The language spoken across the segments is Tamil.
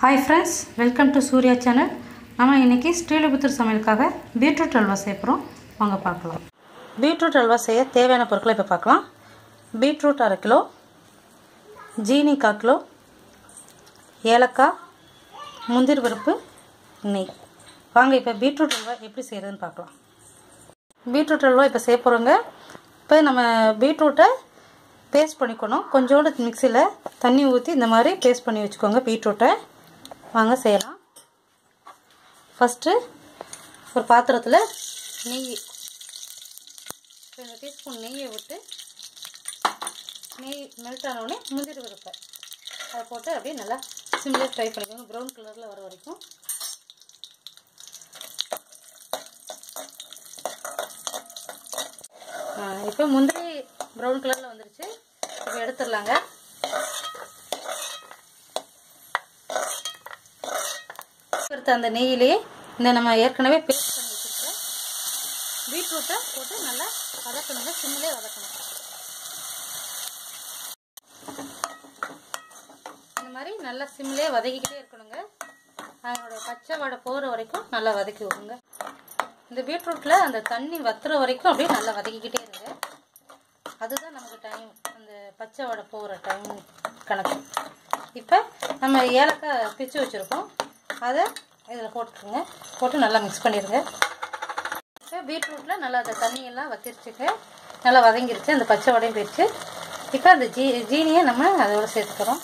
hi friends welcome to Surya channel நம்ம இன்றைக்கி ஸ்ரீலிபுத்தூர் சமையலுக்காக பீட்ரூட் அல்வா செய்ய போகிறோம் வாங்க பார்க்கலாம் பீட்ரூட் அல்வா செய்ய தேவையான பொருட்களை இப்போ பார்க்கலாம் பீட்ரூட் அரை கிலோ ஜீனி கால் கிலோ ஏலக்காய் முந்திரி பருப்பு நெய் வாங்க இப்போ பீட்ரூட் அல்வா எப்படி செய்கிறதுன்னு பார்க்கலாம் பீட்ரூட் அல்வா இப்போ செய்ய போகிறோங்க இப்போ நம்ம பீட்ரூட்டை பேஸ்ட் பண்ணிக்கணும் கொஞ்சோண்டு மிக்சியில் தண்ணி ஊற்றி இந்த மாதிரி பேஸ்ட் பண்ணி வச்சுக்கோங்க பீட்ரூட்டை வாங்க செய்யலாம் ஃபஸ்ட்டு ஒரு பாத்திரத்தில் நெய் ரெண்டு டீஸ்பூன் நெய்யை விட்டு நெய் மெல்ட் ஆனவுடனே முந்திரி பருப்பை அதை போட்டு அப்படியே நல்லா சிம்லேயே ஃப்ரை பண்ணிக்கோங்க ப்ரௌன் கலரில் வர வரைக்கும் இப்போ முந்திரி ப்ரௌன் கலரில் வந்துருச்சு இப்போ எடுத்துடலாங்க எடுத்த அந்த நெய்யிலேயே இந்த நம்ம ஏற்கனவே பேஸ்ட் பண்ணி வச்சுருக்க பீட்ரூட்டை போட்டு நல்லா வதக்கணுங்க சிம்மிலே வதக்கணும் இந்த மாதிரி நல்லா சிம்மிலே வதக்கிக்கிட்டே இருக்கணுங்க அதனோட பச்சை வடை போகிற வரைக்கும் நல்லா வதக்கி விடுங்க இந்த பீட்ரூட்டில் அந்த தண்ணி வத்துற வரைக்கும் அப்படியே நல்லா வதக்கிக்கிட்டே இருங்க அதுதான் நமக்கு டைம் அந்த பச்சை வடை போகிற டைம் கணக்கு இப்போ நம்ம ஏலக்காய் பிச்சு வச்சுருக்கோம் அதை இதில் போட்டுருங்க போட்டு நல்லா மிக்ஸ் பண்ணிடுங்க இப்போ பீட்ரூட்டில் நல்லா அந்த தண்ணியெல்லாம் வத்திருச்சுங்க நல்லா வதங்கிருச்சு அந்த பச்சை வடையும் போயிடுச்சு இப்போ அந்த ஜீ ஜீனியை நம்ம அதோட சேர்த்துக்கிறோம்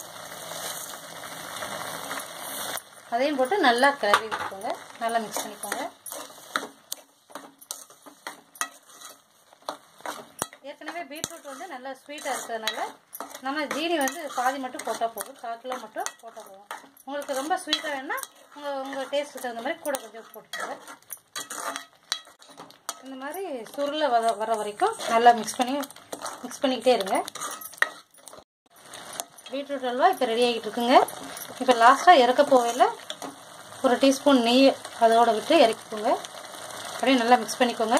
அதையும் போட்டு நல்லா கிளறி விட்டுக்கோங்க நல்லா மிக்ஸ் பண்ணிக்கோங்க ஏற்கனவே பீட்ரூட் வந்து நல்லா ஸ்வீட்டாக இருக்கிறதுனால நம்ம ஜீனி வந்து பாதி மட்டும் போட்டால் போதும் கால் கிலோ மட்டும் போட்டால் போதும் உங்களுக்கு ரொம்ப ஸ்வீட்டாக வேணுன்னா உங்கள் உங்கள் டேஸ்ட்டுக்கு தகுந்த மாதிரி கூட கொஞ்சம் போட்டுக்கோங்க இந்த மாதிரி சுருளை வர வர வரைக்கும் நல்லா மிக்ஸ் பண்ணி மிக்ஸ் பண்ணிக்கிட்டே இருங்க பீட்ரூட் அல்வா இப்போ ரெடி ஆகிட்டு இருக்குங்க இப்போ லாஸ்ட்டாக இறக்க போவையில் ஒரு டீஸ்பூன் நெய் அதோட விட்டு இறக்கிக்கோங்க அப்படியே நல்லா மிக்ஸ் பண்ணிக்கோங்க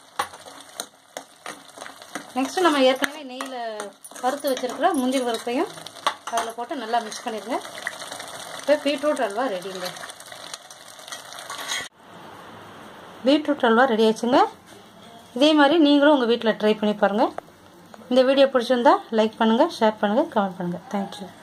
நெக்ஸ்ட்டு நம்ம ஏற்கனவே நெய்யில் வறுத்து வச்சுருக்கிற முந்திரி பருப்பையும் அதில் போட்டு நல்லா மிக்ஸ் பண்ணிடுங்க இப்போ பீட்ரூட் அல்வா ரெடிங்க பீட்ரூட் அல்வா ரெடி ஆச்சுங்க இதே மாதிரி நீங்களும் உங்கள் வீட்டில் ட்ரை பண்ணி பாருங்கள் இந்த வீடியோ பிடிச்சிருந்தா லைக் பண்ணுங்கள் ஷேர் பண்ணுங்கள் கமெண்ட் பண்ணுங்கள் தேங்க்யூ